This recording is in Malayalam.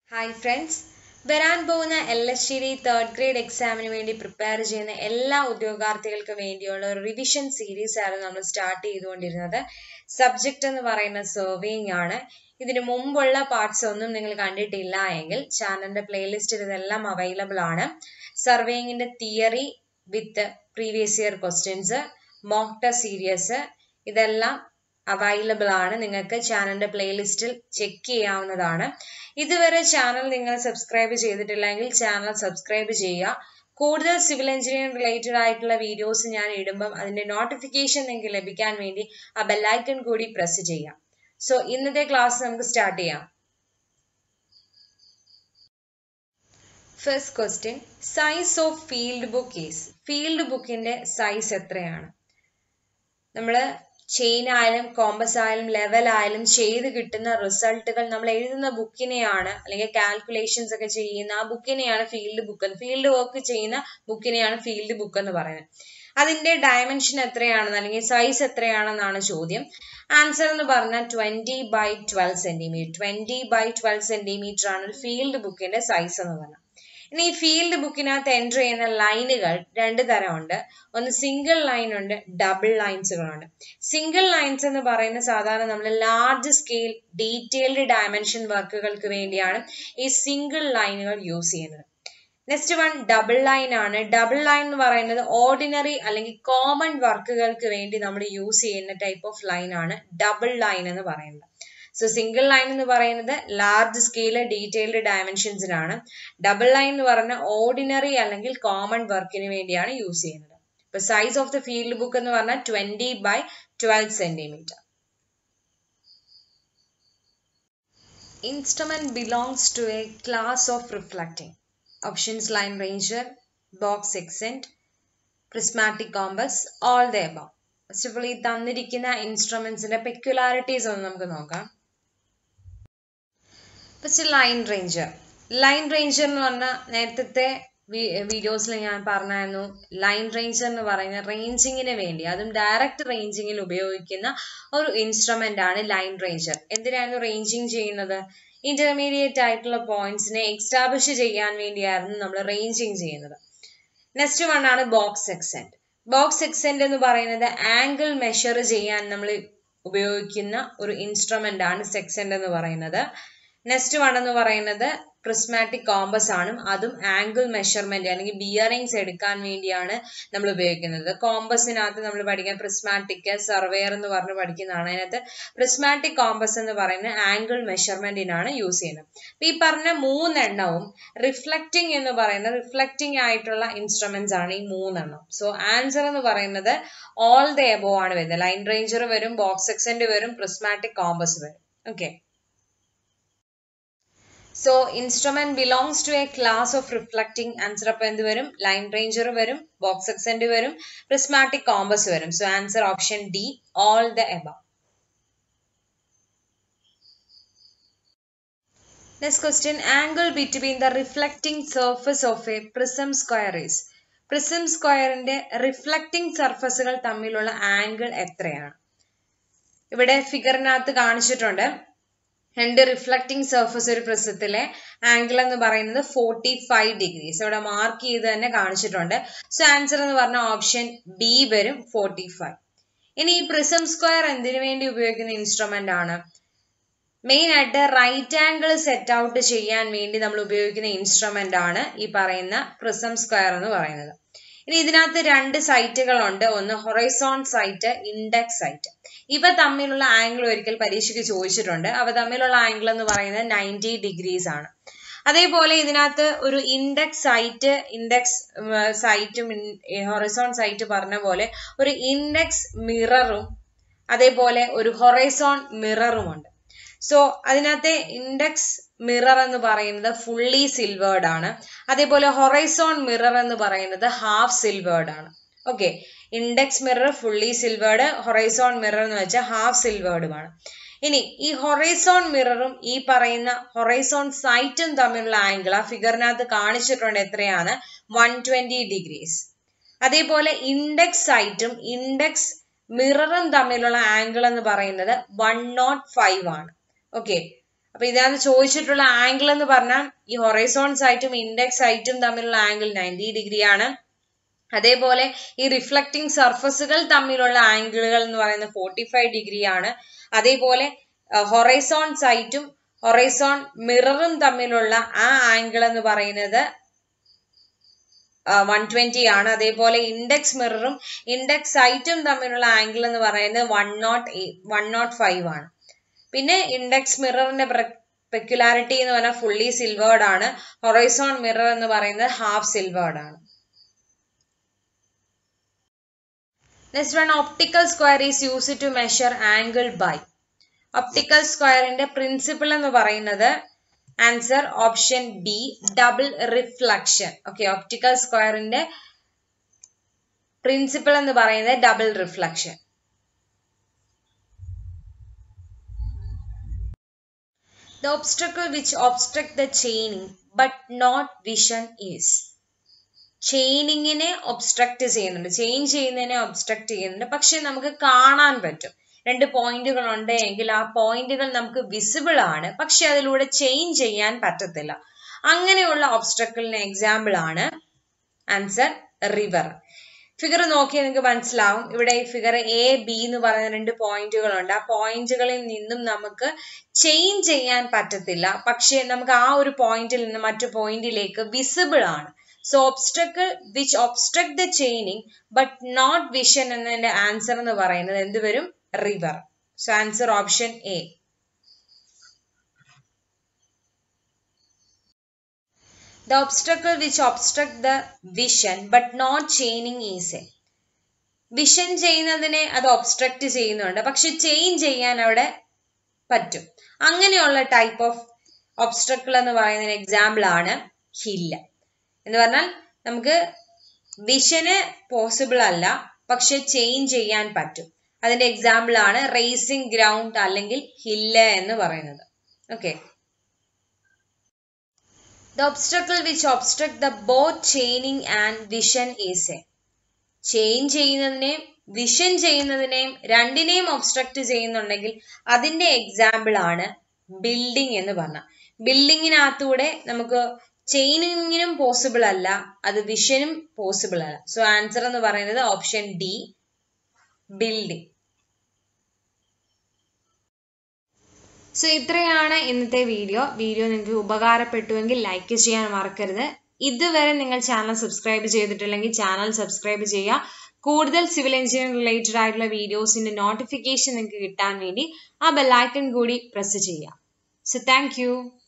ഹായ് ഫ്രണ്ട്സ് വരാൻ പോകുന്ന L S T D third grade എക്സാമിന് വേണ്ടി പ്രിപ്പയർ ചെയ്യുന്ന എല്ലാ ഉദ്യോഗാർത്ഥികൾക്ക് വേണ്ടിയുള്ള ഒരു റിവിഷൻ സീരീസ് ആണ് നമ്മൾ സ്റ്റാർട്ട് ചെയ്തുകൊണ്ടിരുന്നത് സബ്ജക്റ്റ് എന്ന് പറയുന്ന സർവേയിങ് ആണ് ഇതിനു മുമ്പുള്ള പാർട്സ് ഒന്നും നിങ്ങൾ കണ്ടിട്ടില്ല എങ്കിൽ ചാനലിന്റെ പ്ലേലിസ്റ്റിൽ ഇതെല്ലാം അവൈലബിൾ ആണ് സർവേയിങ്ങിന്റെ theory with previous year questions mock series ഇതെല്ലാം അവൈലബിൾ ആണ് നിങ്ങൾക്ക് ചാനലിന്റെ പ്ലേലിസ്റ്റിൽ ചെക്ക് ചെയ്യാവുന്നതാണ് ഇതുവരെ ചാനൽ നിങ്ങൾ സബ്സ്ക്രൈബ് ചെയ്തിട്ടില്ലെങ്കിൽ ചാനൽ സബ്സ്ക്രൈബ് ചെയ്യുക കൂടുതൽ സിവിൽ എഞ്ചിനീയറിംഗ് റിലേറ്റഡ് ആയിട്ടുള്ള വീഡിയോസ് ഞാൻ ഇടുമ്പം അതിന്റെ നോട്ടിഫിക്കേഷൻ നിങ്ങൾക്ക് ലഭിക്കാൻ വേണ്ടി ആ ബെല്ലൈക്കൺ കൂടി പ്രസ് ചെയ്യാം സോ ഇന്നത്തെ ക്ലാസ് നമുക്ക് സ്റ്റാർട്ട് ചെയ്യാം first question size of field book is field ബുക്കിന്റെ സൈസ് എത്രയാണ് നമ്മൾ ചെയിൻ ആയാലും കോമ്പസ് ആയാലും ലെവൽ ആയാലും ചെയ്ത് കിട്ടുന്ന റിസൾട്ടുകൾ നമ്മൾ എഴുതുന്ന ബുക്കിനെയാണ് അല്ലെങ്കിൽ കാൽക്കുലേഷൻസ് ഒക്കെ ചെയ്യുന്ന ആ ബുക്കിനെയാണ് ഫീൽഡ് ബുക്ക് ഫീൽഡ് വർക്ക് ചെയ്യുന്ന ബുക്കിനെയാണ് ഫീൽഡ് ബുക്ക് എന്ന് പറയുന്നത് അതിന്റെ ഡയമെൻഷൻ എത്രയാണെന്ന് അല്ലെങ്കിൽ സൈസ് എത്രയാണെന്നാണ് ചോദ്യം ആൻസർ എന്ന് പറഞ്ഞാൽ twenty by twelve centimetre twenty by twelve centimetre ആണ് ഒരു ഫീൽഡ് ബുക്കിന്റെ സൈസ് എന്ന് പറഞ്ഞാൽ ഇനി ഈ ഫീൽഡ് ബുക്കിനകത്ത് എൻ്റർ ചെയ്യുന്ന ലൈനുകൾ രണ്ട് തരമുണ്ട് ഒന്ന് സിംഗിൾ ലൈൻ ഉണ്ട് ഡബിൾ ലൈൻസുകളുണ്ട് സിംഗിൾ ലൈൻസ് എന്ന് പറയുന്ന സാധാരണ നമ്മൾ ലാർജ് സ്കെയിൽ ഡീറ്റെയിൽഡ് ഡയമെൻഷൻ വർക്കുകൾക്ക് വേണ്ടിയാണ് ഈ സിംഗിൾ ലൈനുകൾ യൂസ് ചെയ്യുന്നത് നെക്സ്റ്റ് വൺ ഡബിൾ ലൈൻ ആണ് ഡബിൾ ലൈൻ എന്ന് പറയുന്നത് ഓർഡിനറി അല്ലെങ്കിൽ കോമൺ വർക്കുകൾക്ക് വേണ്ടി നമ്മൾ യൂസ് ചെയ്യുന്ന ടൈപ്പ് ഓഫ് ലൈൻ ആണ് ഡബിൾ ലൈൻ എന്ന് പറയുന്നത് സോ സിംഗിൾ ലൈൻ എന്ന് പറയുന്നത് ലാർജ് സ്കെയില് ഡീറ്റെയിൽഡ് ഡയമെൻഷൻസിനാണ് ഡബിൾ ലൈൻ എന്ന് പറഞ്ഞാൽ ഓർഡിനറി അല്ലെങ്കിൽ കോമൺ വർക്കിന് വേണ്ടിയാണ് യൂസ് ചെയ്യുന്നത് ഇപ്പൊ size of the field book എന്ന് പറഞ്ഞാൽ twenty by twelve centimetre instrument belongs to a class of reflecting options line ranger box sextant prismatic compass all the above first of all ഈ തന്നിരിക്കുന്ന ഇൻസ്ട്രുമെന്റ്സിന്റെ പെക്യുലാരിറ്റീസ് ഒന്ന് നമുക്ക് നോക്കാം first line ranger line ranger എന്ന് പറഞ്ഞാൽ നേരത്തെ വീഡിയോസിൽ ഞാൻ പറഞ്ഞായിരുന്നു ലൈൻ റേഞ്ചർ എന്ന് പറയുന്ന റേഞ്ചിങ്ങിന് വേണ്ടി അതും ഡയറക്റ്റ് റേഞ്ചിങ്ങിൽ ഉപയോഗിക്കുന്ന ഒരു ഇൻസ്ട്രുമെന്റ് ആണ് ലൈൻ റേഞ്ചർ എന്തിനായിരുന്നു റേഞ്ചിങ് ചെയ്യുന്നത് ഇന്റർമീഡിയറ്റ് ആയിട്ടുള്ള പോയിന്റ്സിനെ എക്സ്റ്റാബ്ലിഷ് ചെയ്യാൻ വേണ്ടിയായിരുന്നു നമ്മൾ റേഞ്ചിങ് ചെയ്യുന്നത് നെക്സ്റ്റ് വൺ ആണ് ബോക്സ് എക്സെന്റ് ബോക്സ് എക്സെന്റ് എന്ന് പറയുന്നത് ആംഗിൾ മെഷർ ചെയ്യാൻ നമ്മൾ ഉപയോഗിക്കുന്ന ഒരു ഇൻസ്ട്രുമെന്റ് ആണ് സെക്സെന്റ് എന്ന് പറയുന്നത് നെക്സ്റ്റ് വൺ എന്ന് പറയുന്നത് പ്രിസ്മാറ്റിക് കോമ്പസ് ആണ് അതും ആംഗിൾ മെഷർമെന്റ് അല്ലെങ്കിൽ ബിയറിങ്സ് എടുക്കാൻ വേണ്ടിയാണ് നമ്മൾ ഉപയോഗിക്കുന്നത് കോമ്പസിനകത്ത് നമ്മൾ പഠിക്കാൻ പ്രിസ്മാറ്റിക് സർവേയർ എന്ന് പറഞ്ഞ് പഠിക്കുന്നതാണ് അതിനകത്ത് പ്രിസ്മാറ്റിക് കോമ്പസ് എന്ന് പറയുന്ന ആംഗിൾ മെഷർമെന്റിനാണ് യൂസ് ചെയ്യുന്നത് അപ്പൊ ഈ പറഞ്ഞ മൂന്നെണ്ണവും റിഫ്ലക്റ്റിംഗ് എന്ന് പറയുന്ന റിഫ്ലക്റ്റിംഗ് ആയിട്ടുള്ള ഇൻസ്ട്രുമെന്റ്സ് ആണ് ഈ മൂന്നെണ്ണം സോ ആൻസർ എന്ന് പറയുന്നത് ഓൾ ദ എബോ ആണ് വരുന്നത് ലൈൻ റേഞ്ചർ വരും ബോക്സ് എക്സെന്റ് വരും പ്രിസ്മാറ്റിക് കോമ്പസ് വരും okay so instrument belongs to a class of reflecting answer അപ്പൊ എന്ത് വരും ലൈൻ റേഞ്ചർ വരും ബോക്സ് എക്സെന്റ് വരും പ്രിസ്മാറ്റിക് കോമ്പസ് വരും so answer option D all the above next question angle between the reflecting surface of a prism square is prism സ്ക്വയറിന്റെ റിഫ്ലക്റ്റിംഗ് സർഫസുകൾ തമ്മിലുള്ള ആംഗിൾ എത്രയാണ് ഇവിടെ ഫിഗറിനകത്ത് കാണിച്ചിട്ടുണ്ട് രണ്ട് റിഫ്ലക്റ്റിംഗ് സർഫസ് ഒരു പ്രിസത്തിലെ ആംഗിൾ എന്ന് പറയുന്നത് ഫോർട്ടി ഫൈവ് ഡിഗ്രീസ് ഇവിടെ മാർക്ക് ചെയ്ത് തന്നെ കാണിച്ചിട്ടുണ്ട് സോ ആൻസർ എന്ന് പറഞ്ഞ ഓപ്ഷൻ ബി വരും ഫോർട്ടി ഫൈവ് ഇനി ഈ പ്രിസം സ്ക്വയർ എന്തിനു വേണ്ടി ഉപയോഗിക്കുന്ന ഇൻസ്ട്രുമെന്റ് ആണ് മെയിൻ ആയിട്ട് റൈറ്റ് ആംഗിൾ സെറ്റ് ഔട്ട് ചെയ്യാൻ വേണ്ടി നമ്മൾ ഉപയോഗിക്കുന്ന ഇൻസ്ട്രുമെന്റ് ആണ് ഈ പറയുന്ന പ്രിസം സ്ക്വയർ എന്ന് പറയുന്നത് ഇനി ഇതിനകത്ത് രണ്ട് സൈറ്റുകളുണ്ട് ഒന്ന് ഹൊറൈസോൺ സൈറ്റ് ഇൻഡെക്സ് സൈറ്റ് ഇവ തമ്മിലുള്ള ആംഗിൾ ഒരിക്കൽ പരീക്ഷയ്ക്ക് ചോദിച്ചിട്ടുണ്ട് അവ തമ്മിലുള്ള ആംഗിൾ എന്ന് പറയുന്നത് നയൻറ്റി ഡിഗ്രീസ് ആണ് അതേപോലെ ഇതിനകത്ത് ഒരു ഇൻഡെക്സ് സൈറ്റ് ഇൻഡെക്സ് സൈറ്റും ഹൊറൈസോൺ സൈറ്റ് പറഞ്ഞ പോലെ ഒരു ഇൻഡെക്സ് മിററും അതേപോലെ ഒരു ഹൊറൈസോൺ മിററും ഉണ്ട് സോ അതിനകത്തെ ഇൻഡെക്സ് മിറർ എന്ന് പറയുന്നത് ഫുള്ളി സിൽവേർഡ് ആണ് അതേപോലെ ഹൊറൈസോൺ മിറർ എന്ന് പറയുന്നത് ഹാഫ് സിൽവേർഡ് ആണ് okay index mirror fully silvered horizon mirror എന്ന് വെച്ചാൽ ഹാഫ് സിൽവേർഡുമാണ് ഇനി ഈ ഹൊറൈസോൺ മിററും ഈ പറയുന്ന ഹൊറൈസോൺ സൈറ്റും തമ്മിലുള്ള ആംഗിൾ ആ ഫിഗറിനകത്ത് കാണിച്ചിട്ടുണ്ട് എത്രയാണ് വൺ ട്വന്റി ഡിഗ്രീസ് അതേപോലെ ഇൻഡെക്സ് സൈറ്റും ഇൻഡെക്സ് മിററും തമ്മിലുള്ള ആംഗിൾ എന്ന് പറയുന്നത് വൺ നോട്ട് ഫൈവ് ആണ് ഓക്കെ അപ്പൊ ഇതിനകത്ത് ചോദിച്ചിട്ടുള്ള ആംഗിൾ എന്ന് പറഞ്ഞാൽ ഈ ഹൊറൈസോൺ സൈറ്റും ഇൻഡെക്സ് സൈറ്റും തമ്മിലുള്ള ആംഗിൾ നയൻറ്റി ഡിഗ്രി ആണ് അതേപോലെ ഈ റിഫ്ലക്റ്റിംഗ് സർഫസുകൾ തമ്മിലുള്ള ആംഗിളുകൾ എന്ന് പറയുന്നത് ഫോർട്ടി ഫൈവ് ഡിഗ്രി ആണ് അതേപോലെ ഹൊറൈസോൺ സൈറ്റും ഹൊറൈസോൺ മിററും തമ്മിലുള്ള ആ ആംഗിൾ എന്ന് പറയുന്നത് വൺ ട്വന്റി ആണ് അതേപോലെ ഇൻഡെക്സ് മിററും ഇൻഡെക്സ് സൈറ്റും തമ്മിലുള്ള ആംഗിൾ എന്ന് പറയുന്നത് one nought one nought five ആണ് പിന്നെ ഇൻഡെക്സ് മിററിന്റെ പെക്യുലാരിറ്റി എന്ന് പറഞ്ഞാൽ ഫുള്ളി സിൽവേർഡ് ആണ് ഹൊറൈസോൺ മിറർ എന്ന് പറയുന്നത് ഹാഫ് സിൽവേർഡ് ആണ് next one optical square is use to measure angle by optical സ്ക്വയറിന്റെ പ്രിൻസിപ്പിൾ എന്ന് പറയുന്നത് answer option B double reflection okay optical സ്ക്വയറിന്റെ പ്രിൻസിപ്പിൾ എന്ന് പറയുന്നത് double reflection The obstacle which obstruct the chaining but not vision is ചെയിനിങ്ങിനെ ഒബ്സ്ട്രക്ട് ചെയ്യുന്നുണ്ട് ചെയിൻ ചെയ്യുന്നതിനെ ഒബ്സ്ട്രക്ട് ചെയ്യുന്നുണ്ട് പക്ഷെ നമുക്ക് കാണാൻ പറ്റും രണ്ട് പോയിന്റുകൾ ഉണ്ട് എങ്കിൽ ആ പോയിന്റുകൾ നമുക്ക് വിസിബിൾ ആണ് പക്ഷെ അതിലൂടെ ചെയിൻ ചെയ്യാൻ പറ്റത്തില്ല അങ്ങനെയുള്ള ഒബ്സ്ട്രക്കിളിന് എക്സാമ്പിൾ ആണ് ആൻസർ റിവർ ഫിഗർ നോക്കിയാൽ നിങ്ങൾക്ക് മനസ്സിലാവും ഇവിടെ ഈ ഫിഗർ എ ബി എന്ന് പറയുന്ന രണ്ട് പോയിന്റുകളുണ്ട് ആ പോയിന്റുകളിൽ നിന്നും നമുക്ക് ചെയിൻ ചെയ്യാൻ പറ്റത്തില്ല പക്ഷെ നമുക്ക് ആ ഒരു പോയിന്റിൽ നിന്ന് മറ്റു പോയിന്റിലേക്ക് വിസിബിൾ ആണ് so obstacle which obstruct the chaining but not vision എന്നതിന്റെ ആൻസർ എന്ന് പറയുന്നത് എന്ത് വരും river so answer option A The obstacle which obstruct the vision but not chaining is a vision ചെയ്യുന്നതിനെ അത് ഒബ്സ്ട്രക്ട് ചെയ്യുന്നുണ്ട് പക്ഷെ ചെയിൻ ചെയ്യാൻ അവിടെ പറ്റും അങ്ങനെയുള്ള ടൈപ്പ് ഓഫ് ഒബ്സ്ട്രക്കിൾ എന്ന് പറയുന്ന എക്സാമ്പിൾ ആണ് ഹില്ല് എന്ന് പറഞ്ഞാൽ നമുക്ക് വിഷന് പോസിബിൾ അല്ല പക്ഷെ ചെയിൻ ചെയ്യാൻ പറ്റും അതിന്റെ എക്സാമ്പിൾ ആണ് റേസിംഗ് ഗ്രൗണ്ട് അല്ലെങ്കിൽ ഹില്ല് എന്ന് പറയുന്നത് okay The obstacle which obstruct the both chaining and vision is a chain ചെയ്യുന്നതിനെയും വിഷൻ ചെയ്യുന്നതിനെയും രണ്ടിനെയും ഒബ്സ്ട്രക്ട് ചെയ്യുന്നുണ്ടെങ്കിൽ അതിന്റെ എക്സാമ്പിൾ ആണ് ബിൽഡിംഗ് എന്ന് പറഞ്ഞ ബിൽഡിങ്ങിനകത്തൂടെ നമുക്ക് ചെയിനിങ്ങിനും പോസിബിൾ അല്ല അത് വിഷനും പോസിബിൾ അല്ല സോ ആൻസർ എന്ന് പറയുന്നത് ഓപ്ഷൻ ഡി ബിൽഡിംഗ് സോ ഇത്രയാണ് ഇന്നത്തെ വീഡിയോ വീഡിയോ നിങ്ങൾക്ക് ഉപകാരപ്പെട്ടുവെങ്കിൽ ലൈക്ക് ചെയ്യാൻ മറക്കരുത് ഇതുവരെ നിങ്ങൾ ചാനൽ സബ്സ്ക്രൈബ് ചെയ്തിട്ടില്ലെങ്കിൽ ചാനൽ സബ്സ്ക്രൈബ് ചെയ്യുക കൂടുതൽ സിവിൽ എഞ്ചിനീയറിംഗ് റിലേറ്റഡ് ആയിട്ടുള്ള വീഡിയോസിന്റെ നോട്ടിഫിക്കേഷൻ നിങ്ങൾക്ക് കിട്ടാൻ വേണ്ടി ആ ബെല്ലൈക്കൺ കൂടി പ്രസ് ചെയ്യുക സോ താങ്ക്